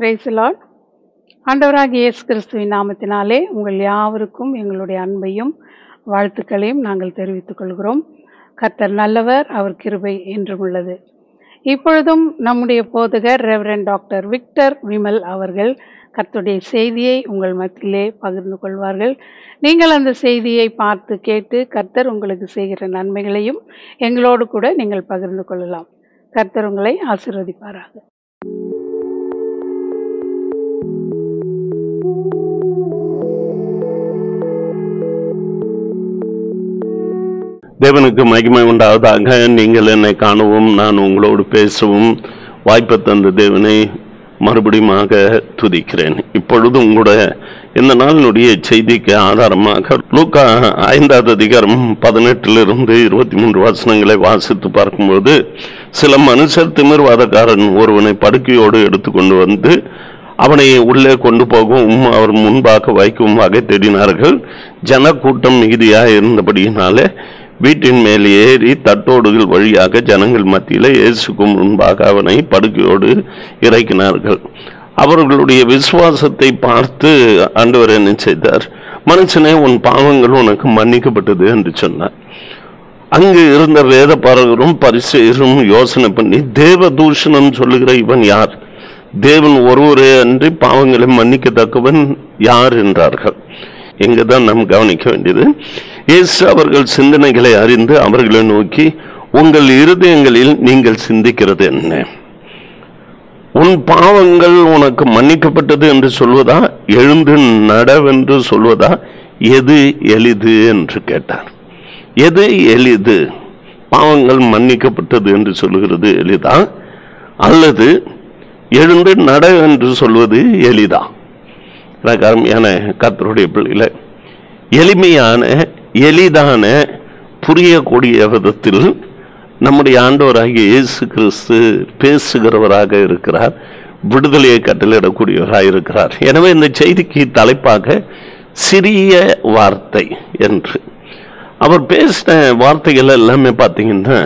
Price Lord ஆண்டவராகிய இயேசு கிறிஸ்துவின் நாமத்தினாலே உங்கள் யாவருக்கும் எங்களுடைய அன்பையும் வாழ்த்துக்களையும் நாங்கள் தெரிவித்துக் கொள்கிறோம் கர்த்தர் நல்லவர் அவர் கிருபை என்றும் உள்ளது இப்பொழுதும் நம்முடைய போதகர் ரெவரன் டாக்டர் விக்டர் விமல் அவர்கள் கர்த்தருடைய செய்தியை உங்கள் மத்தியிலே பகிர்ந்து கொள்வார்கள் நீங்கள் அந்த செய்தியை பார்த்து கேட்டு கர்த்தர் உங்களுக்கு செய்கிற நன்மைகளையும் எங்களோடு கூட நீங்கள் பகிர்ந்து கொள்ளலாம் கர்த்தர் உங்களை ஆசீர்வதிப்பாராக தேவனுக்கு மகிமை உண்டாவதாக நீங்கள் என்னை காணவும் நான் உங்களோடு பேசவும் வாய்ப்பு தந்த தேவனை மறுபடியுமாக துதிக்கிறேன் இப்பொழுதும் கூட இந்த நாளினுடைய செய்திக்கு ஆதாரமாக லூக்கா ஐந்தாவது அதிகாரம் பதினெட்டிலிருந்து இருபத்தி மூன்று வசனங்களை வாசித்து பார்க்கும்போது சில மனுஷர் திமிர்வாதக்காரன் ஒருவனை படுக்கையோடு எடுத்துக்கொண்டு வந்து அவனை உள்ளே கொண்டு போகவும் அவர் முன்பாக வைக்கவும் வகை தேடினார்கள் ஜனக்கூட்டம் மிகுதியாக இருந்தபடியினாலே வீட்டின் மேல் ஏறி தட்டோடுகள் வழியாக ஜனங்கள் மத்தியிலே இயேசுக்கு முன்பாக அவனை படுக்கையோடு இறக்கினார்கள் அவர்களுடைய விசுவாசத்தை பார்த்து ஆண்டவர் என்ன செய்தார் மனுஷனே உன் பாவங்கள் உனக்கு மன்னிக்கப்பட்டது என்று சொன்னார் அங்கு இருந்த வேத பாரகரும் பரிசெயரும் யோசனை பண்ணி தேவ தூஷணம் சொல்லுகிற இவன் யார் தேவன் ஒருவரே அன்றி பாவங்களை மன்னிக்கத்தக்கவன் யார் என்றார்கள் இங்குதான் நாம் கவனிக்க வேண்டியது இயேசு அவர்கள் சிந்தனைகளை அறிந்து அவர்களை நோக்கி உங்கள் இருதயங்களில் நீங்கள் சிந்திக்கிறது என்ன உன் பாவங்கள் உனக்கு மன்னிக்கப்பட்டது என்று சொல்வதா எழுந்து நடவென்று சொல்வதா எது எளிது என்று கேட்டார் எது எளிது பாவங்கள் மன்னிக்கப்பட்டது என்று சொல்லுகிறது எளிதா அல்லது எழுந்து நட என்று சொல்வது எளிதா எனக்கு அருமையான கத்தருடைய பிள்ளைகளை எளிமையான எளிதான புரியக்கூடிய விதத்தில் நம்முடைய ஆண்டவராகிய இயேசு கிறிஸ்து பேசுகிறவராக இருக்கிறார் விடுதலையை கட்டளையிடக்கூடியவராக இருக்கிறார் எனவே இந்த செய்திக்கு தலைப்பாக சிறிய வார்த்தை என்று அவர் பேசின வார்த்தைகள் எல்லாமே பார்த்தீங்கன்னா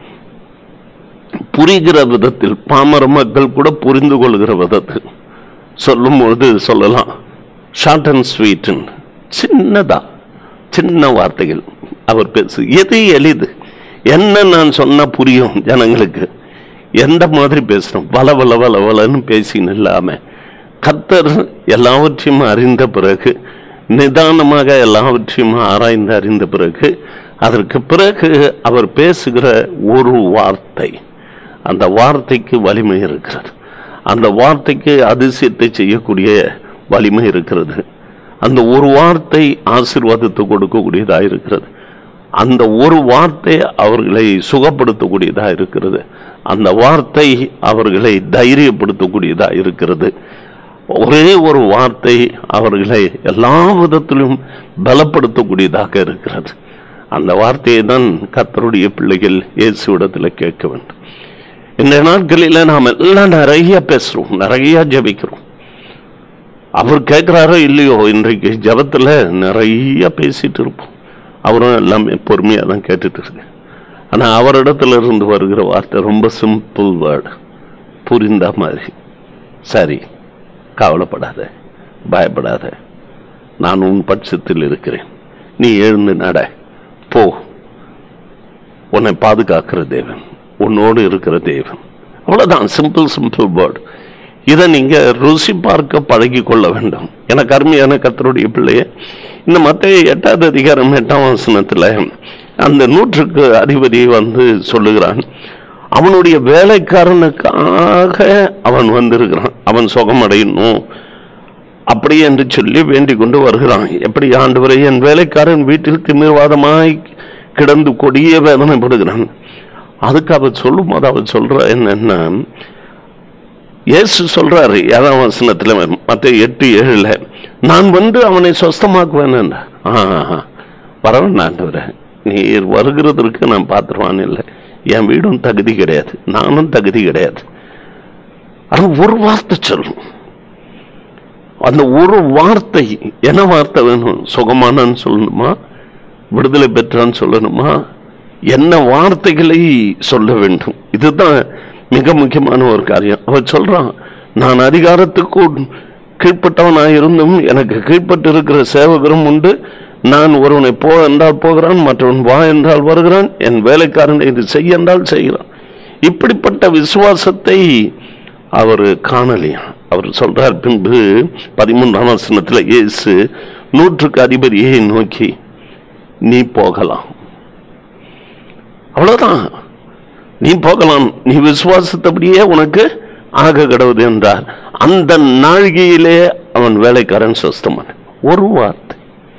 புரிகிற விதத்தில் பாமர மக்கள் கூட புரிந்து கொள்கிற விதத்தில் சொல்லும் பொழுது சொல்லலாம் ஷார்ட் அண்ட் ஸ்வீட் சின்னதா சின்ன வார்த்தைகள் அவர் பேசு எது எளிது என்ன நான் சொன்னா புரியும் ஜனங்களுக்கு எந்த மாதிரி பேசணும் வள வள வள வளன்னு பேசின்னு இல்லாம கத்தர் எல்லாவற்றையும் அறிந்த பிறகு நிதானமாக எல்லாவற்றையும் ஆராய்ந்து அறிந்த பிறகு அதற்கு பிறகு அவர் பேசுகிற ஒரு வார்த்தை அந்த வார்த்தைக்கு வலிமை இருக்கிறது அந்த வார்த்தைக்கு அதிசயத்தை செய்யக்கூடிய வலிமை இருக்கிறது அந்த ஒரு வார்த்தை ஆசீர்வாதத்தை கொடுக்கக்கூடியதாக இருக்கிறது அந்த ஒரு வார்த்தை அவர்களை சுகப்படுத்தக்கூடியதாக இருக்கிறது அந்த வார்த்தை அவர்களை தைரியப்படுத்தக்கூடியதாக இருக்கிறது ஒரே ஒரு வார்த்தை அவர்களை எல்லா விதத்திலும் பலப்படுத்தக்கூடியதாக இருக்கிறது அந்த வார்த்தையை தான் கத்தருடைய பிள்ளைகள் இயேசுவிடத்தில் கேட்க வேண்டும் இந்த நாட்களில் நாம் எல்லாம் நிறைய பேசுறோம் நிறைய ஜபிக்கிறோம் அவர் கேட்கிறாரோ இல்லையோ இன்றைக்கு ஜபத்துல நிறைய பேசிட்டு இருப்போம் அவரும் எல்லாமே பொறுமையாக தான் கேட்டுட்டு இருக்கு ஆனா அவரிடத்துல இருந்து வருகிற வார்த்தை ரொம்ப சிம்பிள் வேர்டு புரிந்த மாதிரி சரி கவலைப்படாத பயப்படாத நான் உன் பட்சத்தில் இருக்கிறேன் நீ எழுந்து நட போ உன்னை பாதுகாக்கிற தேவன் உன்னோடு இருக்கிற தேவன் அவ்வளவுதான் சிம்பிள் சிம்பிள் வேர்டு இதை நீங்க ருசி பார்க்க பழகி கொள்ள வேண்டும் எனக்கு அருமையான கத்தருடைய பிள்ளைய இந்த மத்திய எட்டாவது அதிகாரம் எட்டாம் வசனத்துல அந்த நூற்றுக்கு அதிபதி வந்து சொல்லுகிறான் அவனுடைய வேலைக்காரனுக்காக அவன் வந்திருக்கிறான் அவன் சுகமடையணும் அப்படி என்று சொல்லி வேண்டிக் கொண்டு வருகிறான் எப்படி ஆண்டு என் வேலைக்காரன் வீட்டில் திமிர்வாதமாய் கிடந்து கொடிய வேதனைப்படுகிறான் அதுக்கு அவர் சொல்லும் போது அவர் சொல்ற என்னன்னா இயேசு சொல்றாரு ஏழாம் வசனத்துல மத்த எட்டு ஏழுல நான் வந்து அவனை சொஸ்தமாக்குவேன் வரவன் ஆண்டவரே நீர் வருகிறதற்கு நான் பார்த்துருவான் இல்லை என் வீடும் தகுதி கிடையாது நானும் தகுதி கிடையாது ஆனா ஒரு வார்த்தை சொல்லும் அந்த ஒரு வார்த்தை என்ன வார்த்தை வேணும் சுகமானன்னு சொல்லணுமா விடுதலை பெற்றான்னு சொல்லணுமா என்ன வார்த்தைகளை சொல்ல வேண்டும் இதுதான் மிக முக்கியமான ஒரு காரியம் அவர் சொல்றான் நான் அதிகாரத்துக்கு உட்- கீழ்ப்பட்டவனாய் இருந்தும் எனக்கு கீழ்ப்பட்டு இருக்கிற சேவகரும் உண்டு நான் ஒருவனை போ என்றால் போகிறான் மற்றவன் வா என்றால் வருகிறான் என் வேலைக்காரன் இது செய்ய என்றால் செய்கிறான் இப்படிப்பட்ட விசுவாசத்தை அவர் காணலையா அவர் சொல்றார் பின்பு பதிமூன்றாம் வசனத்துல இயேசு நூற்றுக்கு அதிபதியை நோக்கி நீ போகலாம் அவ்வளவுதான் நீ போகலாம் நீ விசுவாசத்தபடியே உனக்கு ஆக கடவுது என்றார் அந்த நாழிகையிலே அவன் வேலைக்காரன் சுஸ்தமான ஒரு வார்த்தை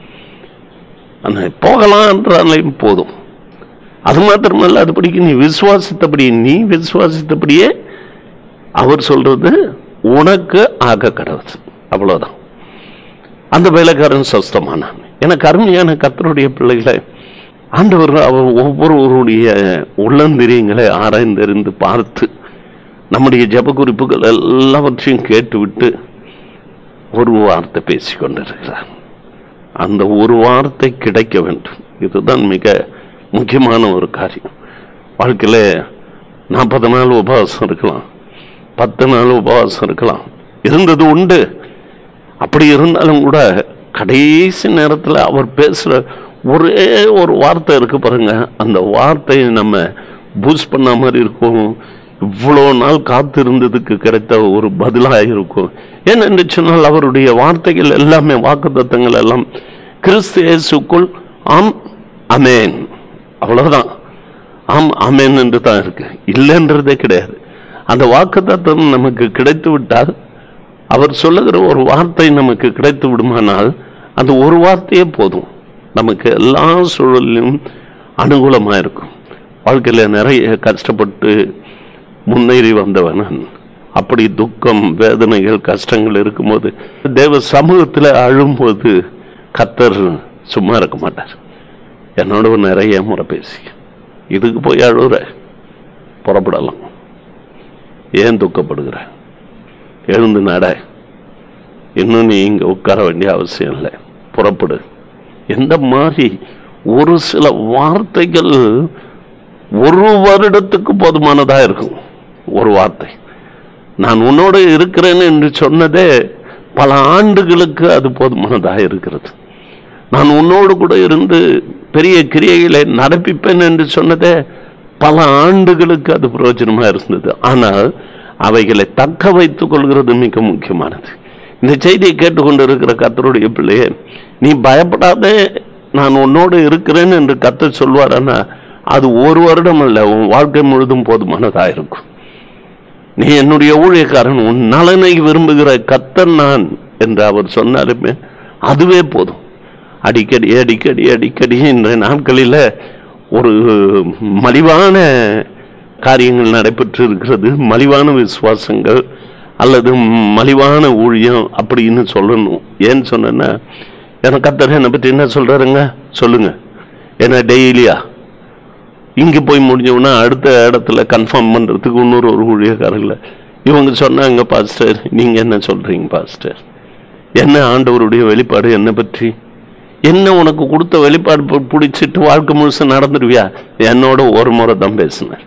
அந்த போகலாம் என்றாலையும் போதும் அது மாத்திரமல்ல அதுபடிக்கு நீ விசுவாசித்தபடி நீ விசுவாசித்தபடியே அவர் சொல்றது உனக்கு ஆக கடவுது அவ்வளவுதான் அந்த வேலைக்காரன் சொஸ்தமானான் எனக்கு அருமையான கர்த்தருடைய பிள்ளைகளை ஆண்டவர் அவர் ஒவ்வொருவருடைய உள்ளந்திரியங்களை ஆராய்ந்தறிந்து பார்த்து நம்முடைய ஜெப குறிப்புகள் எல்லாவற்றையும் கேட்டுவிட்டு ஒரு வார்த்தை பேசிக் கொண்டிருக்கிறார் அந்த ஒரு வார்த்தை கிடைக்க வேண்டும் இதுதான் மிக முக்கியமான ஒரு காரியம் வாழ்க்கையில நாற்பது நாள் உபவாசம் இருக்கலாம் பத்து நாள் உபவாசம் இருக்கலாம் இருந்தது உண்டு அப்படி இருந்தாலும் கூட கடைசி நேரத்தில் அவர் பேசுற ஒரே ஒரு வார்த்தை இருக்கு பாருங்க அந்த வார்த்தையை நம்ம பூஸ்ட் பண்ண மாதிரி இருக்கும் இவ்வளோ நாள் காத்திருந்ததுக்கு கிடைத்த ஒரு பதிலாக இருக்கும் ஏனென்று சொன்னால் அவருடைய வார்த்தைகள் எல்லாமே வாக்குத்தத்தங்கள் எல்லாம் கிறிஸ்து இயேசுக்குள் ஆம் அமேன் அவ்வளவுதான் ஆம் அமேன் என்று தான் இருக்கு இல்லைன்றதே கிடையாது அந்த வாக்குத்தத்தம் நமக்கு கிடைத்து விட்டால் அவர் சொல்லுகிற ஒரு வார்த்தை நமக்கு கிடைத்து விடுமானால் அந்த ஒரு வார்த்தையே போதும் நமக்கு எல்லா சூழலிலும் அனுகூலமாக இருக்கும் வாழ்க்கையில நிறைய கஷ்டப்பட்டு முன்னேறி வந்தவன் நான். அப்படி துக்கம் வேதனைகள் கஷ்டங்கள் இருக்கும்போது தேவ சமூகத்தில் அழும்போது கத்தர் சும்மா இருக்க மாட்டார் என்னோட நிறைய முறை பேசி இதுக்கு போய் அழுகுற புறப்படலாம் ஏன் துக்கப்படுகிற எழுந்து நட இன்னும் நீ இங்க உட்கார வேண்டிய அவசியம் இல்லை புறப்படு எந்த மாதிரி ஒரு சில வார்த்தைகள் ஒரு வருடத்துக்கு போதுமானதா இருக்கும் ஒரு வார்த்தை நான் உன்னோடு இருக்கிறேன் என்று சொன்னதே பல ஆண்டுகளுக்கு அது போதுமானதாக இருக்கிறது நான் உன்னோடு கூட இருந்து பெரிய கிரியைகளை நடப்பிப்பேன் என்று சொன்னதே பல ஆண்டுகளுக்கு அது பிரயோஜனமா இருந்தது ஆனால் அவைகளை தக்க வைத்துக் கொள்கிறது மிக முக்கியமானது இந்த செய்தியை கேட்டுக்கொண்டு இருக்கிற கத்தருடைய பிள்ளையே நீ பயப்படாதே நான் உன்னோடு இருக்கிறேன் என்று கத்தர் சொல்வாரானா அது ஒரு வருடம் அல்ல உன் வாழ்க்கை முழுதும் போதுமானதா இருக்கும் நீ என்னுடைய ஊழியக்காரன் உன் நலனை விரும்புகிற கத்தர் நான் என்று அவர் சொன்னாலுமே அதுவே போதும் அடிக்கடி அடிக்கடி அடிக்கடி இந்த நாட்களில ஒரு மலிவான காரியங்கள் நடைபெற்று இருக்கிறது மலிவான விசுவாசங்கள் அல்லது மலிவான ஊழியம் அப்படின்னு சொல்லணும் ஏன்னு சொன்னேன்னா எனக்கு கத்தர் என்னை பற்றி என்ன சொல்றாருங்க சொல்லுங்க என்ன டெய்லியா இங்க போய் முடிஞ்சோம்னா அடுத்த இடத்துல கன்ஃபார்ம் பண்றதுக்கு இன்னொரு ஒரு ஊழியக்காரங்கள இவங்க சொன்னாங்க பாஸ்டர் நீங்க என்ன சொல்றீங்க பாஸ்டர் என்ன ஆண்டவருடைய வெளிப்பாடு என்ன பற்றி என்ன உனக்கு கொடுத்த வெளிப்பாடு பு- பிடிச்சிட்டு வாழ்க்கை முழுசு நடந்துடுவியா என்னோட ஒரு முறை தான் பேசினார்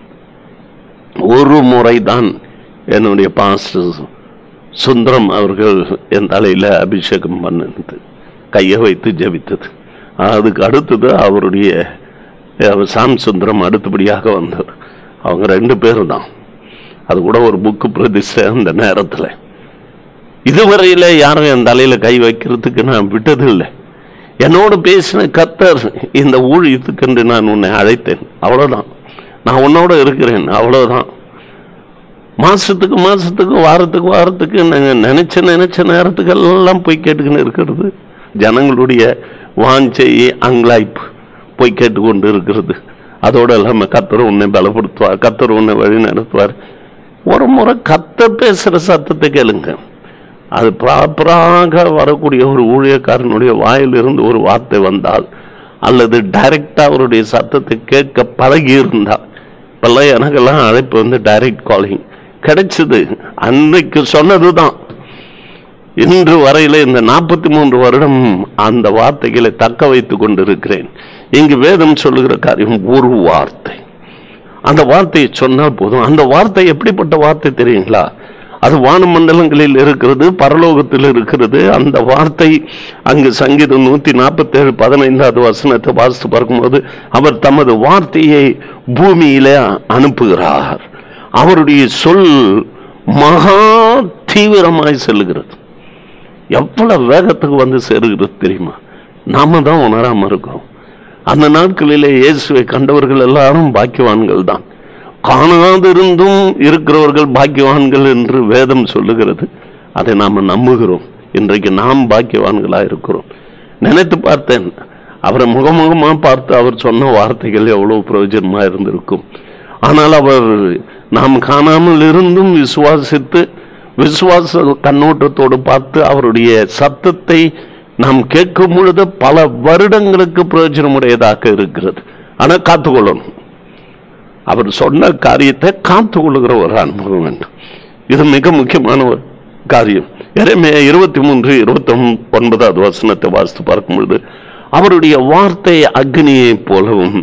ஒரு முறை தான் என்னுடைய பாஸ்டர் சுந்தரம் அவர்கள் என் தலையில அபிஷேகம் பண்ணினது கையை வைத்து ஜெபித்தது அதுக்கு அடுத்தது அவருடைய அவர் சாம் சுந்தரம் அடுத்தபடியாக வந்தவர் அவங்க ரெண்டு பேரும் தான் அது கூட ஒரு புக்கு பிரதிஷ்டை அந்த நேரத்தில் இதுவரையில யாரும் என் தலையில கை வைக்கிறதுக்கு நான் விட்டது இல்லை என்னோடு பேசின கத்தர் இந்த ஊழியத்துக்கென்று நான் உன்னை அழைத்தேன் அவ்வளவுதான் நான் உன்னோட இருக்கிறேன் அவ்வளவுதான் மாசத்துக்கு மாசத்துக்கு வாரத்துக்கு வாரத்துக்கு நாங்க நினைச்ச நினைச்ச நேரத்துக்கு எல்லாம் போய் கேட்டுக்கின்னு இருக்கிறது ஜனங்களுடைய வாஞ்சை அங்கலாய்ப்பு போய் கேட்டுக்கொண்டு இருக்கிறது அதோட இல்லாம கத்தர் உன்னை பலப்படுத்துவார் கத்தர் உன்னை வழி நடத்துவார் ஒரு முறை கத்தர் பேசுற சத்தத்தை கேளுங்க அது ப்ராப்பராக வரக்கூடிய ஒரு ஊழியக்காரனுடைய வாயிலிருந்து ஒரு வார்த்தை வந்தால் அல்லது டைரக்டா அவருடைய சத்தத்தை கேட்க பழகி இருந்தால் இப்பெல்லாம் எனக்கெல்லாம் அழைப்பு வந்து டைரக்ட் காலிங் கிடைச்சது அன்னைக்கு சொன்னதுதான் இன்று வரையில இந்த நாற்பத்தி மூன்று வருடம் அந்த வார்த்தைகளை தக்க வைத்துக் கொண்டிருக்கிறேன் இங்கு வேதம் சொல்லுகிற காரியம் ஒரு வார்த்தை அந்த வார்த்தையை சொன்னால் போதும் அந்த வார்த்தை எப்படிப்பட்ட வார்த்தை தெரியுங்களா அது வானமண்டலங்களில் இருக்கிறது பரலோகத்தில் இருக்கிறது அந்த வார்த்தை அங்கு சங்கீதம் நூத்தி நாற்பத்தி ஏழு பதினைந்தாவது வசனத்தை வாசித்து பார்க்கும்போது அவர் தமது வார்த்தையை பூமியிலே அனுப்புகிறார் அவருடைய சொல் மகா தீவிரமாய் செல்லுகிறது எவ்வளவு வேகத்துக்கு வந்து சேருகிறது தெரியுமா நாம தான் உணராம இருக்கிறோம் அந்த நாட்களிலே இயேசுவை கண்டவர்கள் எல்லாரும் பாக்கியவான்கள் தான் காணாதிருந்தும் இருக்கிறவர்கள் பாக்கியவான்கள் என்று வேதம் சொல்லுகிறது அதை நாம நம்புகிறோம் இன்றைக்கு நாம் பாக்கியவான்களா இருக்கிறோம் நினைத்து பார்த்தேன் அவரை முகமுகமா பார்த்து அவர் சொன்ன வார்த்தைகள் எவ்வளவு பிரயோஜனமா இருந்திருக்கும் ஆனால் அவர் நாம் காணாமல் இருந்தும் விசுவாசித்து விசுவாச கண்ணோட்டத்தோடு பார்த்து அவருடைய சத்தத்தை நாம் கேட்கும் பொழுது பல வருடங்களுக்கு பிரயோஜனமுடையதாக இருக்கிறது ஆனா காத்துக்கொள்ளணும் அவர் சொன்ன காரியத்தை காத்து கொள்ளுகிற ஒரு அனுபவம் வேண்டும் இது மிக முக்கியமான ஒரு காரியம் எரேமியா இருபத்தி மூன்று இருபத்தி ஒன்பதாவது வசனத்தை வாசித்து பார்க்கும் பொழுது அவருடைய வார்த்தை அக்னியைப் போலவும்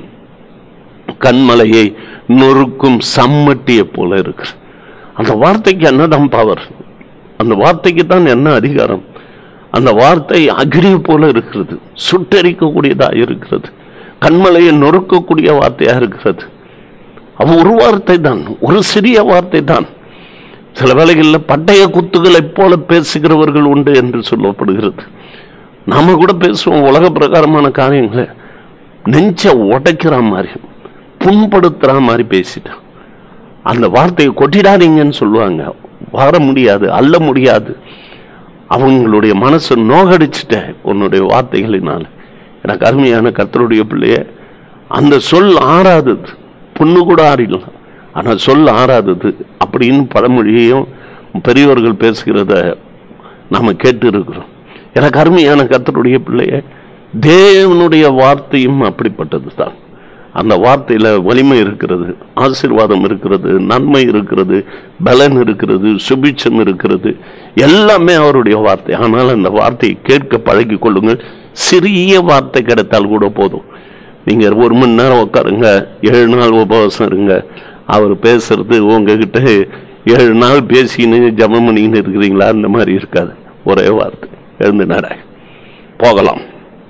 கண்மலையை நொறுக்கும் சம்மட்டியை போல இருக்கு அந்த வார்த்தைக்கு என்னதான் பவர் அந்த வார்த்தைக்கு தான் என்ன அதிகாரம் அந்த வார்த்தை அக்னியை போல இருக்கிறது சுட்டரிக்கக்கூடியதா இருக்கிறது கண்மலையை நொறுக்கக்கூடிய வார்த்தையா இருக்கிறது அவ ஒரு வார்த்தை தான் ஒரு சிறிய வார்த்தை தான் சில வேளைகளில் பட்டய குத்துகளைப் போல பேசுகிறவர்கள் உண்டு என்று சொல்லப்படுகிறது நாம கூட பேசுவோம் உலக பிரகாரமான காரியங்களை நெஞ்ச உடைக்கிற மாதிரி புண்படுத்துற மாதிரி பேசிட்டான் அந்த வார்த்தையை கொட்டிடாதீங்கன்னு சொல்லுவாங்க வர முடியாது அள்ள முடியாது அவங்களுடைய மனசு நோகடிச்சிட்ட உன்னுடைய வார்த்தைகளினால எனக்கு அருமையான கர்த்தருடைய பிள்ளைய அந்த சொல் ஆறாதது புண்ணு கூட ஆறிடலாம் ஆனால் சொல் ஆறாதது அப்படின்னு பழமொழியையும் பெரியவர்கள் பேசுகிறத நாம கேட்டு இருக்கிறோம் எனக்கு அருமையான கர்த்தருடைய பிள்ளைய தேவனுடைய வார்த்தையும் அப்படிப்பட்டது தான் அந்த வார்த்தையில வலிமை இருக்கிறது ஆசீர்வாதம் இருக்கிறது நன்மை இருக்கிறது பலன் இருக்கிறது சுபிட்சம் இருக்கிறது எல்லாமே அவருடைய வார்த்தை ஆனால் அந்த வார்த்தையை கேட்க பழகி கொள்ளுங்கள் சிறிய வார்த்தை கிடைத்தால் கூட போதும் நீங்க ஒரு மணி நேரம் உட்காருங்க ஏழு நாள் உபவாசம் இருங்க அவர் பேசுறது உங்ககிட்ட ஏழு நாள் பேசிக்கின்னு ஜபம் பண்ணிக்கின்னு இருக்கிறீங்களா அந்த மாதிரி இருக்காது ஒரே வார்த்தை எழுந்து நட போகலாம்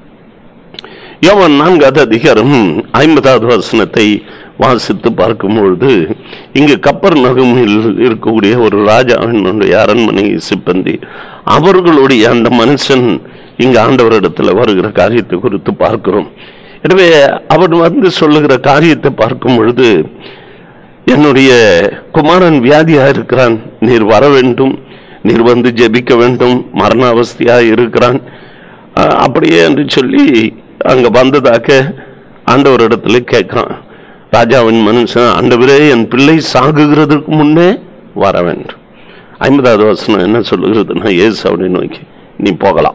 யோவான் நான்காவது அதிகாரம் ஐம்பதாவது வசனத்தை வாசித்து பார்க்கும் பொழுது இங்கு கப்பர் நகமில் இருக்கக்கூடிய ஒரு ராஜாவினுடைய அரண்மனை சிப்பந்தி அவர்களுடைய அந்த மனுஷன் இங்கு ஆண்டவரிடத்தில் வருகிற காரியத்தை குறித்து பார்க்கிறோம் எனவே அவர் வந்து சொல்லுகிற காரியத்தை பார்க்கும் பொழுது என்னுடைய குமாரன் வியாதியா இருக்கிறான் நீர் வர வேண்டும் நீர் வந்து ஜெபிக்க வேண்டும் மரண அவஸ்தையா இருக்கிறான் அஹ், அப்படியே என்று சொல்லி அங்க வந்ததாக ஆண்டவரிடத்துல கேட்கிறான் ராஜாவின் மனுஷன் ஆண்டவரே என் பிள்ளை சாகுகிறதுக்கு முன்னே வர வேண்டும் ஐம்பதாவது வசனம் என்ன சொல்லுகிறதுன்னா ஏசு அப்படின்னு நோக்கி நீ போகலாம்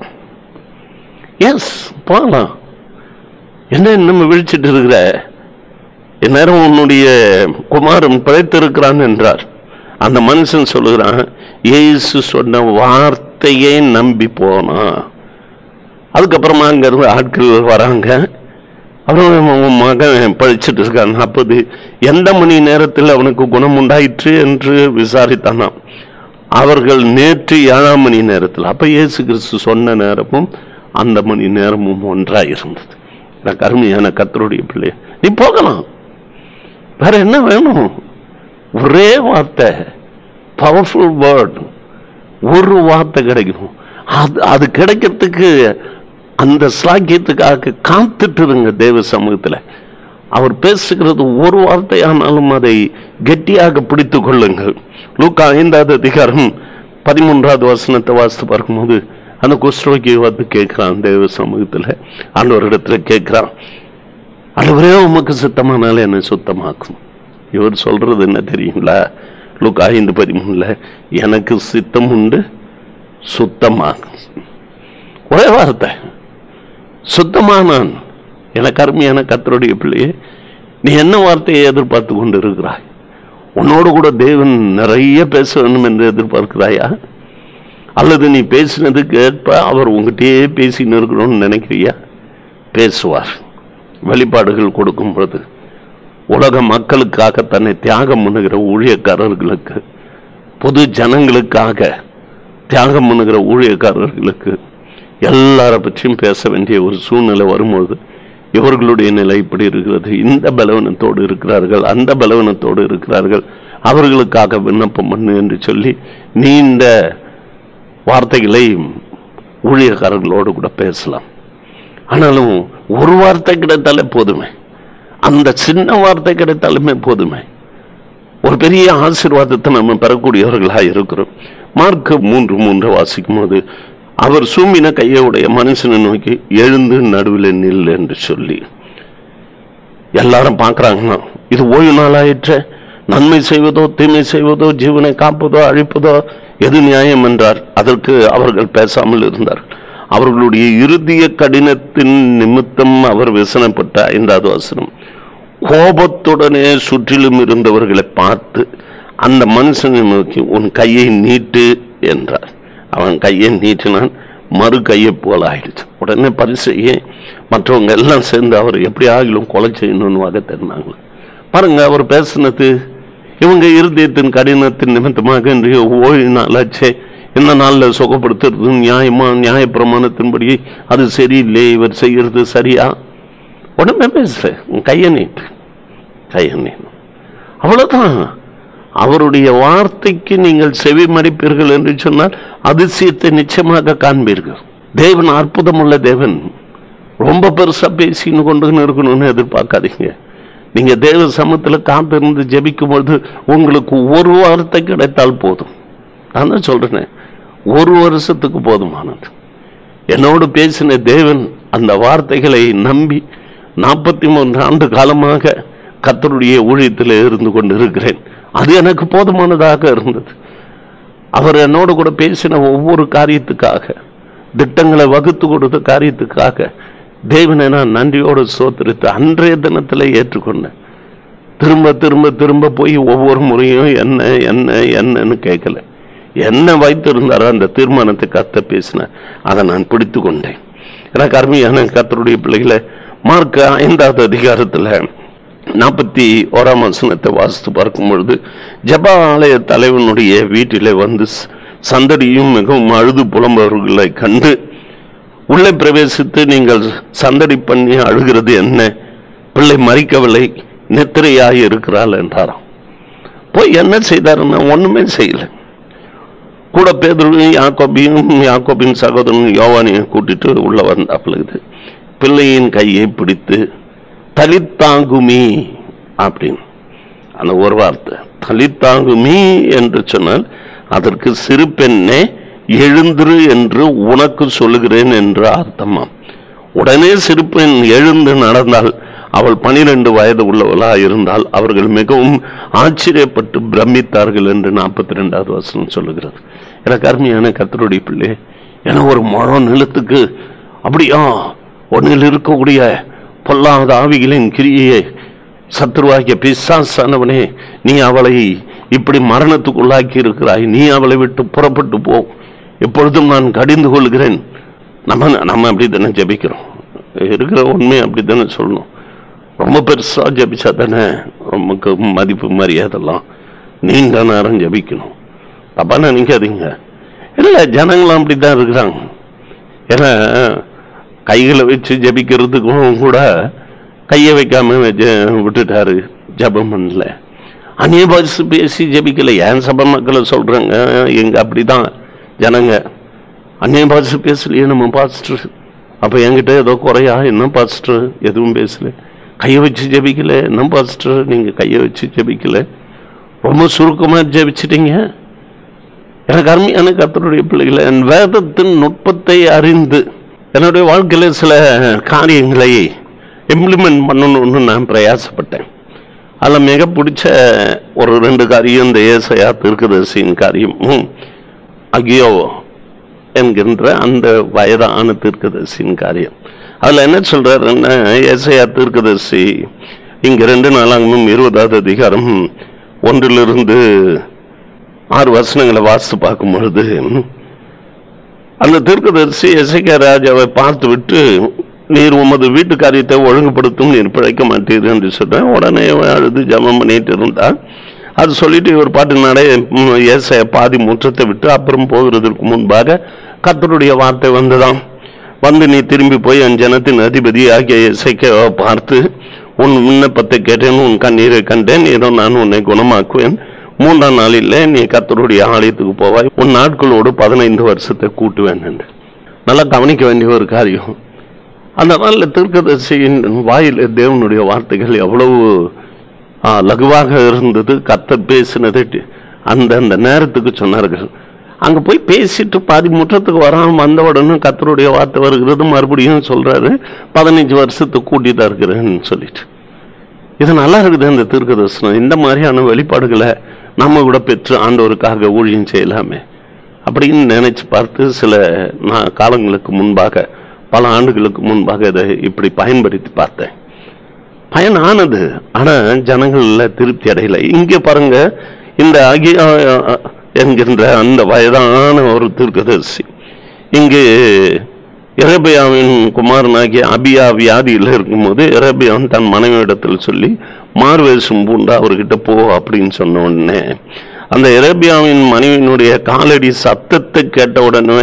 எஸ் போகலாம் என்ன இன்னும் விழிச்சிட்டு இருக்கிற இந்நேரம் உன்னுடைய குமாரன் பிழைத்திருக்கிறான் என்றார் அந்த மனுஷன் சொல்லுகிறான் இயேசு சொன்ன வார்த்தையே நம்பி போனா அதுக்கப்புறமா அங்கிருந்து ஆட்கள் வராங்க அப்புறம் உன் மகன் பழிச்சிட்டு இருக்கான் அப்போது எந்த மணி நேரத்தில் அவனுக்கு குணம் உண்டாயிற்று என்று விசாரித்தானாம் அவர்கள் நேற்று ஏழாம் மணி நேரத்தில் அப்ப இயேசு கிறிஸ்து சொன்ன நேரமும் அந்த மணி நேரமும் ஒன்றாய் இருந்தது எனக்கு அருமையான கத்தருடைய பிள்ளை நீ போகலாம் வேற என்ன வேணும் ஒரே வார்த்தை பவர்ஃபுல் வேர்ட் ஒரு வார்த்தை கிடைக்கும் அது அது கிடைக்கிறதுக்கு அந்த ஸ்லாக்கியத்துக்காக காத்துட்டு இருங்க தேவ சமூகத்தில் அவர் பேசுகிறது ஒரு வார்த்தையானாலும் அதை கெட்டியாக பிடித்துக் கொள்ளுங்கள் லூக்கா ஐந்தாவது அதிகாரம் பதிமூன்றாவது வசனத்தை வாசித்து பார்க்கும்போது அந்த குஷ்ரோகியை வந்து கேட்கிறான் தேவ சமூகத்தில் ஆண்டவரிடத்துல கேட்கிறான் ஆண்டவரே உமக்கு சுத்தமானால என்னை சுத்தமாக்கும் இவர் சொல்றது என்ன தெரியுங்களா லுக் ஐந்து பதிமூணுல எனக்கு சித்தம் உண்டு சுத்தமாகும் ஒரே வார்த்தை சுத்தமானான் எனக்கு அருமையான கத்தருடைய பிள்ளையே நீ என்ன வார்த்தையை எதிர்பார்த்து கொண்டு இருக்கிறாய் உன்னோடு கூட தேவன் நிறைய பேச வேண்டும் என்று எதிர்பார்க்கிறாயா அல்லது நீ பேசினதுக்கு ஏற்ப அவர் உங்ககிட்டயே பேசின்னு இருக்கணும்னு நினைக்கிறியா பேசுவார் வெளிப்பாடுகள் கொடுக்கும் பொழுது உலக மக்களுக்காக தன்னை தியாகம் பண்ணுகிற ஊழியக்காரர்களுக்கு பொது ஜனங்களுக்காக தியாகம் பண்ணுகிற ஊழியக்காரர்களுக்கு எல்லாரை பற்றியும் பேச வேண்டிய ஒரு சூழ்நிலை வரும்போது இவர்களுடைய நிலை இப்படி இருக்கிறது இந்த பலவீனத்தோடு இருக்கிறார்கள் அந்த பலவீனத்தோடு இருக்கிறார்கள் அவர்களுக்காக விண்ணப்பம் பண்ணு என்று சொல்லி நீண்ட வார்த்தைகளை ஊழியக்காரர்களோடு கூட பேசலாம் ஆனாலும் ஒரு வார்த்தை கிடைத்தாலே போதுமே அந்த சின்ன வார்த்தை கிடைத்தாலுமே போதுமே ஒரு பெரிய ஆசீர்வாதத்தை நம்ம பெறக்கூடியவர்களாக இருக்கிறோம் மார்க் மூன்று மூன்று வாசிக்கும் போது அவர் சூம்பின கையோடைய மனுஷனை நோக்கி எழுந்து நடுவில் நில் என்று சொல்லி எல்லாரும் பார்க்கறாங்கன்னா இது ஓய்வு நாளாயிற்று நன்மை செய்வதோ தீமை செய்வதோ ஜீவனை காப்பதோ அழிப்பதோ எது நியாயம் என்றார் அதற்கு அவர்கள் பேசாமல் இருந்தார்கள் அவர்களுடைய இறுதிய கடினத்தின் நிமித்தம் அவர் விசனப்பட்ட ஐந்தாவது வசனம் கோபத்துடனே சுற்றிலும் இருந்தவர்களை பார்த்து அந்த மனுஷனை நோக்கி உன் கையை நீட்டு என்றார் அவன் கையை நீட்டினான் மறு கையை போல ஆயிடுச்சு உடனே பரிசையே மற்றவங்க எல்லாம் சேர்ந்து அவர் எப்படி ஆகிலும் கொலை செய்யணும்னு வகை தெரினாங்க பாருங்க அவர் பேசினது இவங்க இருதயத்தின் கடினத்தின் நிமித்தமாக இன்றைய ஓய்வு நாளாச்சே இந்த நாளில் சுகப்படுத்துறது நியாயமா நியாய பிரமாணத்தின்படி அது சரியில்லை இவர் செய்யறது சரியா உடனே பேசுற உன் கையை நீட்டு கையை நீட்டு அவ்வளவுதான் அவருடைய வார்த்தைக்கு நீங்கள் செவி மடிப்பீர்கள் என்று சொன்னால் அதிசயத்தை நிச்சயமாக காண்பீர்கள் தேவன் அற்புதமுள்ள தேவன் ரொம்ப பெருசா பேசின்னு கொண்டு இருக்கணும்னு எதிர்பார்க்காதீங்க நீங்க தேவ சமத்துல காத்திருந்து ஜெபிக்கும் பொழுது உங்களுக்கு ஒரு வார்த்தை கிடைத்தால் போதும் நான் தான் சொல்றேன் ஒரு வருஷத்துக்கு போதுமானது என்னோடு பேசின தேவன் அந்த வார்த்தைகளை நம்பி நாற்பத்தி மூன்று ஆண்டு காலமாக கத்தருடைய ஊழியத்தில் இருந்து கொண்டு இருக்கிறேன் அது எனக்கு போதுமானதாக இருந்தது அவர் என்னோடு கூட பேசின ஒவ்வொரு காரியத்துக்காக திட்டங்களை வகுத்து கொடுத்த காரியத்துக்காக தேவனை நான் நன்றியோடு சோத்திருத்து அன்றைய தினத்தில் ஏற்றுக்கொண்டேன் திரும்ப திரும்ப திரும்ப போய் ஒவ்வொரு முறையும் என்ன என்ன என்னன்னு கேட்கல என்ன வைத்திருந்தாரோ அந்த தீர்மானத்தை கத்த பேசின அதை நான் பிடித்து கொண்டேன் எனக்கு அருமையான கத்தருடைய பிள்ளைகளை மார்க் ஐந்தாவது அதிகாரத்துல நாற்பத்தி ஓராம் வசனத்தை வாசித்து பார்க்கும் பொழுது ஜப ஆலய தலைவனுடைய வீட்டிலே வந்து ச- சந்தடியும் மிகவும் அழுது புலம்பவர்களை கண்டு உள்ளே பிரவேசித்து நீங்கள் சந்தடி பண்ணி அழுகிறது என்ன பிள்ளை மறிக்கவில்லை நித்திரையாகி இருக்கிறாள் என்றாராம் போய் என்ன செய்தாருன்னா ஒண்ணுமே செய்யல கூட பேதுருவையும் யாக்கோபையும் யாக்கோபின் சகோதரன் யோவானையும் கூட்டிட்டு உள்ள வந்தாப்புலகுது பிள்ளையின் கையை பிடித்து தலித்தாங்குமி அப்படின்னு அந்த ஒரு வார்த்தை தலித்தாங்குமி என்று சொன்னால் அதற்கு சிறு பெண்ணே எழுந்திரு என்று உனக்கு சொல்லுகிறேன் என்று அர்த்தமாம் உடனே சிறு பெண் எழுந்து நடந்தால் அவள் பனிரெண்டு வயது உள்ளவளா இருந்தால் அவர்கள் மிகவும் ஆச்சரியப்பட்டு பிரமித்தார்கள் என்று நாற்பத்தி ரெண்டாவது வசனம் சொல்லுகிறது எனக்கு அருமையான கத்தருடைய பிள்ளை என ஒரு முழம் நிலத்துக்கு அப்படியா ஒன்னில் இருக்கக்கூடிய பொல்லாத ஆவிகளின் கிரியை சத்துருவாகிய பிசாசானவனே நீ அவளை இப்படி மரணத்துக்குள்ளாக்கி இருக்கிறாய் நீ அவளை விட்டு புறப்பட்டு போ எப்பொழுதும் நான் கடிந்து கொள்கிறேன் நம்ம நம்ம அப்படி தானே ஜபிக்கிறோம் இருக்கிற உண்மையை அப்படி தானே சொல்லணும் ரொம்ப பெருசா ஜபிச்சா தானே நமக்கு மதிப்பு மரியாதைலாம் நீண்ட நேரம் ஜபிக்கணும் தப்பா நினைக்காதீங்க இல்லை ஜனங்களும் அப்படி தான் இருக்கிறாங்க ஏன்னா கைகளை வச்சு ஜபிக்கிறதுக்கும் கூட கையை வைக்காம வச்சு விட்டுட்டாரு ஜபம் பண்ணல அந்நிய பாஷை பேசி ஜபிக்கல ஏன் சபை மக்களை சொல்றாங்க எங்க அப்படிதான் ஜனங்க அந்நிய பாஷை பேசலையே நம்ம பாஸ்டர் அப்ப என்கிட்ட ஏதோ குறையா என்ன பாஸ்டர் எதுவும் பேசல கையை வச்சு ஜபிக்கல என்ன பாஸ்டர் நீங்க கையை வச்சு ஜபிக்கல ரொம்ப சுருக்கமா ஜபிச்சிட்டீங்க எனக்கு அருமையான கர்த்தருடைய பிள்ளைகளை என் வேதத்தின் நுட்பத்தை அறிந்து என்னுடைய வாழ்க்கையில சில காரியங்களை இம்ப்ளிமெண்ட் பண்ணணும்னு நான் பிரயாசப்பட்டேன் அதில் மிக பிடிச்ச ஒரு ரெண்டு காரியம் இந்த ஏசையா தீர்க்கதரிசியின் காரியமும் அகியோ என்கின்ற அந்த வயதான தீர்க்கதரிசியின் காரியம் அதில் என்ன சொல்றாருன்னா ஏசையா தீர்க்கதரிசி இங்க ரெண்டு நாளாகவும் இருபதாவது அதிகாரம் ஒன்றிலிருந்து ஆறு வசனங்களை வாசித்து பார்க்கும் பொழுது அந்த தீர்க்கதரிசி எசைக்கா ராஜாவை பார்த்து விட்டு நீர் உமது வீட்டு காரியத்தை ஒழுங்குபடுத்தும் நீர் பிழைக்க மாட்டீர் என்று சொன்ன உடனே அவன் அழுது ஜெபம் பண்ணிட்டு இருந்தா அது சொல்லிட்டு இவர் பாட்டு நடை ம், ஏசாயா பாதி முற்றத்தை விட்டு அப்புறம் போகிறதற்கு முன்பாக கர்த்தருடைய வார்த்தை வந்துதான் வந்து நீ திரும்பி போய் என் ஜனத்தின் அதிபதி ஆகிய இசைக்க பார்த்து உன் விண்ணப்பத்தை கேட்டேன் உன் கண்ணீரை கண்டேன் ஏதோ நான் உன்னை குணமாக்குவேன் மூன்றாம் நாளில் நீ கர்த்தருடைய ஆலயத்துக்கு போவாய் உன் நாட்களோடு பதினைந்து வருஷத்தை கூட்டுவேன் என்று நல்லா கவனிக்க வேண்டிய ஒரு காரியம் அந்த நாளில் தீர்க்கதரிசியின் வாயில் தேவனுடைய வார்த்தைகள் எவ்வளவு ஆ, லகுவாக இருந்தது கர்த்தர் பேசினது அந்த அந்த நேரத்துக்கு சொன்னார்கள் அங்க போய் பேசிட்டு பாதி முற்றத்துக்கு வராம வந்த உடனே கர்த்தருடைய வார்த்தை வருகிறது மறுபடியும் சொல்றாரு பதினஞ்சு வருஷத்தை கூட்டிட்டு இருக்கிறேன்னு சொல்லிட்டு இது நல்லா இருக்குது அந்த தீர்க்க தரிசனம் இந்த மாதிரியான வெளிப்பாடுகளை நம்ம கூட பெற்று ஆண்டவருக்காக ஊழியம் செய்யலாமே அப்படின்னு நினைச்சு பார்த்து சில நா- காலங்களுக்கு முன்பாக பல ஆண்டுகளுக்கு முன்பாக இதை இப்படி பயன்படுத்தி பார்த்தேன் பயன் ஆனது ஆனா ஜனங்கள்ல திருப்தி அடையல இங்க பாருங்க இந்த அகியா என்கின்ற அந்த வயதான ஒரு தீர்க்கதரிசி இங்கு எரபியாவின் குமாரனாகிய அபியா வியாதியில் இருக்கும்போது எரபியான் தன் மனைவியிடத்தில் சொல்லி மார்வேஷம் பூண்டா அவர்கிட்ட போ அப்படின்னு சொன்ன உடனே அந்த எரபியாவின் மனைவியினுடைய காலடி சத்தத்தை கேட்ட உடனே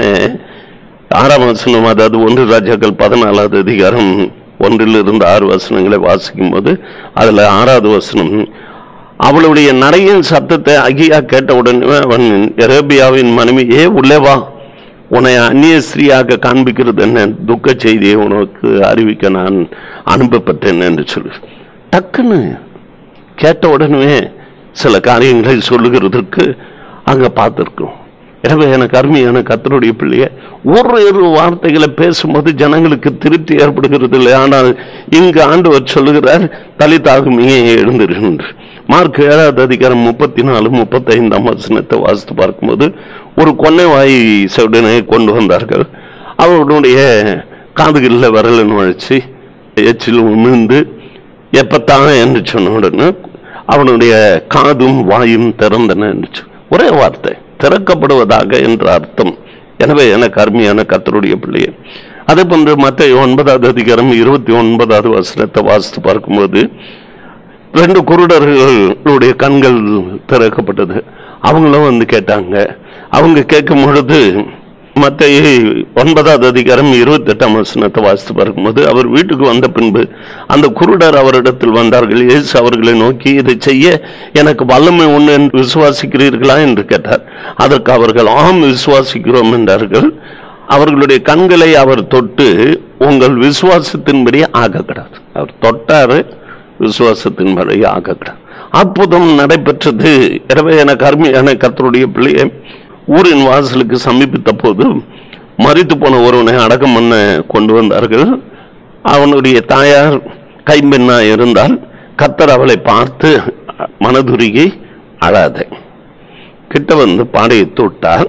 ஆறாம் வசனம் அதாவது ஒன்று ராஜாக்கள் பதினாலாவது அதிகாரம் ஒன்றிலிருந்து ஆறு வசனங்களை வாசிக்கும் போது அதுல ஆறாவது வசனம் அவளுடைய நடையின் சத்தத்தை அகியா கேட்ட உடனே அவன் எரேபியாவின் மனைவி ஏ உள்ளே வா உன்னை அந்நிய ஸ்திரீயாக காண்பிக்கிறது என்ன துக்க செய்தியை உனக்கு அறிவிக்க நான் அனுப்பப்பட்டேன் என்று சொல்லு டக்குன்னு கேட்ட உடனே சில காரியங்களை சொல்லுகிறதுக்கு அங்க பார்த்திருக்கோம் எனவே எனக்கு அருமையான கத்தருடைய பிள்ளைய ஒரு ஒரு வார்த்தைகளை பேசும்போது ஜனங்களுக்கு திருப்தி ஏற்படுகிறது இல்லை ஆனால் இங்கு ஆண்டவர் சொல்லுகிறார் தலித்தாகுமையே எழுந்திருக்கின்ற மார்க் ஏழாவது அதிகாரம் முப்பத்தி நாலு முப்பத்தைந்தாம் வசனத்தை வாசித்து பார்க்கும்போது ஒரு கொன்னை வாய் செவிடனை கொண்டு வந்தார்கள் அவருடைய காதுகளில் விரலை நுழைச்சி எச்சில் உமிழ்ந்து எப்பத்தான் என்று சொன்ன உடனே அவனுடைய காதும் வாயும் திறந்தன என்று சொ- ஒரே வார்த்தை திறக்கப்படுவதாக என்ற அர்த்தம் எனவே எனக்கு அருமையான கத்தருடைய பிள்ளையே அதே போன்று மற்ற ஒன்பதாவது அதிகாரம் இருபத்தி ஒன்பதாவது வசனத்தை வாசித்து பார்க்கும்போது ரெண்டு குருடர்களுடைய கண்கள் திறக்கப்பட்டது அவங்களும் வந்து கேட்டாங்க அவங்க கேட்கும் பொழுது மத்த ஒன்பதாவது அதிகாரம் இருபத்தி எட்டாம் வசனத்தை வாசித்து பார்க்கும்போது அவர் வீட்டுக்கு வந்த பின்பு அந்த குருடர் அவரிடத்தில் வந்தார்கள் இயேசு அவர்களை நோக்கி இதை செய்ய எனக்கு வல்லமை ஒன்று என்று விசுவாசிக்கிறீர்களா என்று கேட்டார் அதற்கு அவர்கள் ஆம் விசுவாசிக்கிறோம் என்றார்கள் அவர்களுடைய கண்களை அவர் தொட்டு உங்கள் விசுவாசத்தின்படி ஆக கிடாது அவர் தொட்டாரு விசுவாசத்தின்படி ஆக கிடாது அற்புதம் நடைபெற்றது எனவே எனக்கு அருமையான கர்த்தருடைய பிள்ளையை ஊரின் வாசலுக்கு சமீபித்த போது மரித்து போன ஒருவனை அடக்கம் பண்ண கொண்டு வந்தார்கள் அவனுடைய தாயார் கைம்பெண்ணா இருந்தால் கர்த்தர் அவளை பார்த்து மனதுருகி அழாதே கிட்ட வந்து பாடையை தொட்டார்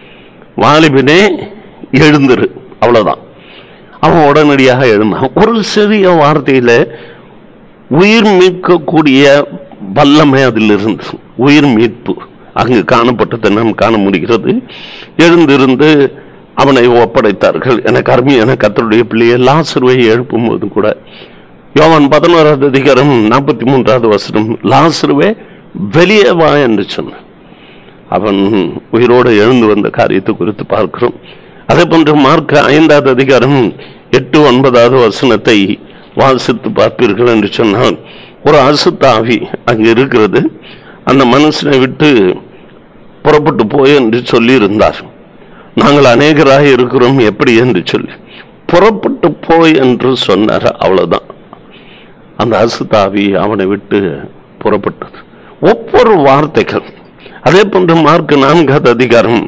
வாலிபனே எழுந்திரு அவ்வளவுதான் அவன் உடனடியாக எழுந்தான் ஒரு சிறிய வார்த்தையில உயிர் மீட்கக்கூடிய வல்லமை அதில் இருந்து உயிர் மீட்பு அங்கு காணப்பட்டதை நாம் காண முடிகிறது எழுந்திருந்து அவனை ஒப்படைத்தார்கள் எனக்கு அருமையான கத்தருடைய பிள்ளையை லாசருவை எழுப்பும் போது கூட யோவான் பதினோராவது அதிகாரம் நாற்பத்தி மூன்றாவது வசனம் லாசருவே வெளியே வா என்று சொன்னான் அவன் உயிரோடு எழுந்து வந்த காரியத்தை குறித்து பார்க்கிறோம் அதே போன்று மார்க் ஐந்தாவது அதிகாரம் எட்டு ஒன்பதாவது வசனத்தை வாசித்து பார்ப்பீர்கள் என்று சொன்னால் ஒரு அசுத்தாவி அங்கு இருக்கிறது அந்த மனுஷனை விட்டு புறப்பட்டு போய் என்று சொல்லியிருந்தார் நாங்கள் அநேகராக இருக்கிறோம் எப்படி என்று சொல்லி புறப்பட்டு போய் என்று சொன்னார் அவ்வளவுதான் அந்த அசுத்தாவி அவனை விட்டு புறப்பட்டது ஒவ்வொரு வார்த்தைகள் அதே போன்று மார்க் நான்காவது அதிகாரம்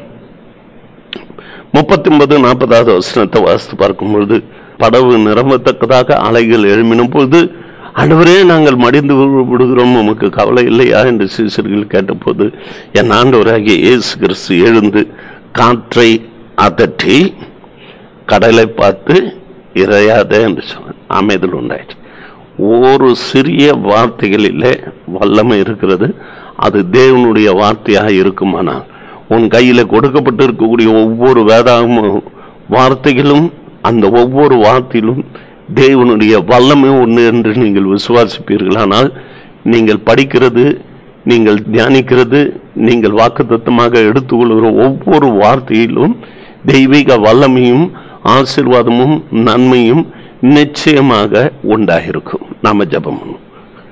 முப்பத்தி ஒன்பது நாற்பதாவது வசனத்தை வாசித்து பார்க்கும் பொழுது படவு நிரம்பத்தக்கதாக அலைகள் எழுமினும் பொழுது ஆண்டவரே நாங்கள் மடிந்து வி- விடுகிறோம் உமக்கு கவலை இல்லையா என்று சீசர்கள் கேட்டபோது என் ஆண்டவராகிய இயேசு கிறிஸ்து எழுந்து காற்றை அதட்டி கடலை பார்த்து இறையாதே என்று சொன்னார் அமைதல் உண்டாயிற்று ஒரு சிறிய வார்த்தைகளிலே வல்லமை இருக்கிறது அது தேவனுடைய வார்த்தையாக இருக்குமானால் உன் கையில கொடுக்கப்பட்டு இருக்கக்கூடிய ஒவ்வொரு வேதாகம வார்த்தைகளும் அந்த ஒவ்வொரு வார்த்தையிலும் தேவனுடைய வல்லமை ஒன்று என்று நீங்கள் விசுவாசிப்பீர்களானால் நீங்கள் படிக்கிறது நீங்கள் தியானிக்கிறது நீங்கள் வாக்குத்தத்தமாக எடுத்துக்கொள்கிற ஒவ்வொரு வார்த்தையிலும் தெய்வீக வல்லமையும் ஆசீர்வாதமும் நன்மையும் நிச்சயமாக உண்டாயிருக்கும் நாம ஜெபம் பண்ணுவோம்.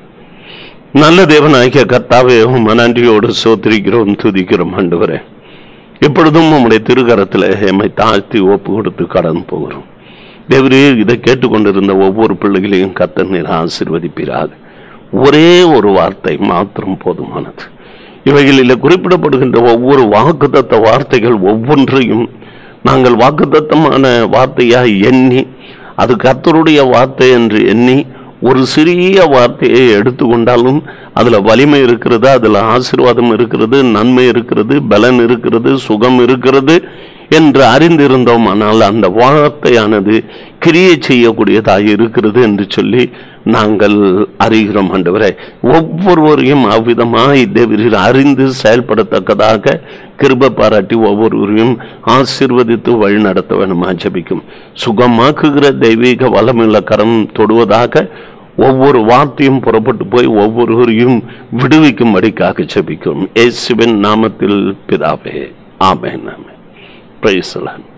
நல்ல தேவனாகிய கர்த்தாவே உம்மை நன்றியோடு சோத்திரிக்கிறோம் துதிக்கிறோம் ஆண்டவரே எப்பொழுதும் உம்முடைய திருகரத்தில் எம்மை தாழ்த்தி ஒப்பு கொடுத்து கடந்து போகிறோம் தேவரே இதை கேட்டுக்கொண்டிருந்த ஒவ்வொரு பிள்ளைகளையும் கர்த்தர் நீர் ஆசீர்வதிப்பீராக ஒரே ஒரு வார்த்தை மாத்திரம் போதுமானது இவைகளில் குறிப்பிடப்படுகின்ற ஒவ்வொரு வாக்குத்தத்த வார்த்தைகள் ஒவ்வொன்றையும் நாங்கள் வாக்குத்தத்தமான வார்த்தையாய் எண்ணி அது கர்த்தருடைய வார்த்தை என்று எண்ணி ஒரு சிறிய வார்த்தையை எடுத்துக்கொண்டாலும் அதுல வலிமை இருக்கிறது அதுல ஆசீர்வாதம் இருக்கிறது நன்மை இருக்கிறது பலன் இருக்கிறது சுகம் இருக்கிறது என்று அறிந்திருந்தோம் ஆனால் அந்த வார்த்தையானது கிரியை செய்யக்கூடியதாக இருக்கிறது என்று சொல்லி நாங்கள் அறிகிறோம் ஆண்டவரே ஒவ்வொருவரையும் அவ்விதமாய் தேவரீர் அறிந்து செயல்படத்தக்கதாக கிருப பாராட்டி ஒவ்வொருவரையும் ஆசீர்வதித்து வழி நடத்த வேணுமா ஜபிக்கும் சுகமாக்குகிற தெய்வீக வளமுள்ள கரம் தொடுவதாக ஒவ்வொரு வார்த்தையும் புறப்பட்டு போய் ஒவ்வொருவரையும் விடுவிக்கும்படிக்காக ஜெபிக்கும் இயேசுவின் நாமத்தில் பிதாவே ஆமென் ஆமென் பிரைஸ்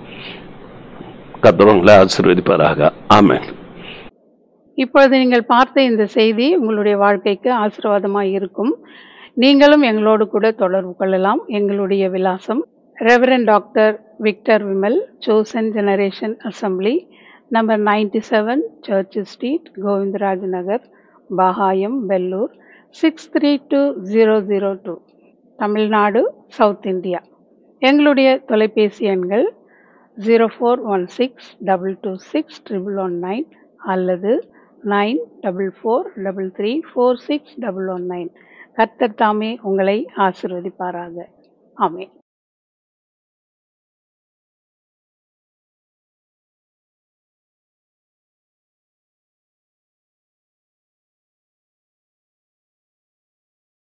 கத்தவங்களை ஆசீர்வதிப்பாராக ஆமென் இப்பொழுது நீங்கள் பார்த்த இந்த செய்தி உங்களுடைய வாழ்க்கைக்கு ஆசீர்வாதமாக இருக்கும் நீங்களும் எங்களோடு கூட தொடர்பு கொள்ளலாம் எங்களுடைய விலாசம் reverend doctor Victor Vimal Sosan generation assembly number ninety seven church street Govindaraj Nagar Bagayam Vellore six three two zero zero two Tamil Nadu south India எங்களுடைய தொலைபேசி எண்கள் zero four one six double two six triple one nine அல்லது nine double four double three four six double one nine கர்த்தர் தாமே உங்களை ஆசிர்வதிப்பாராக ஆமென்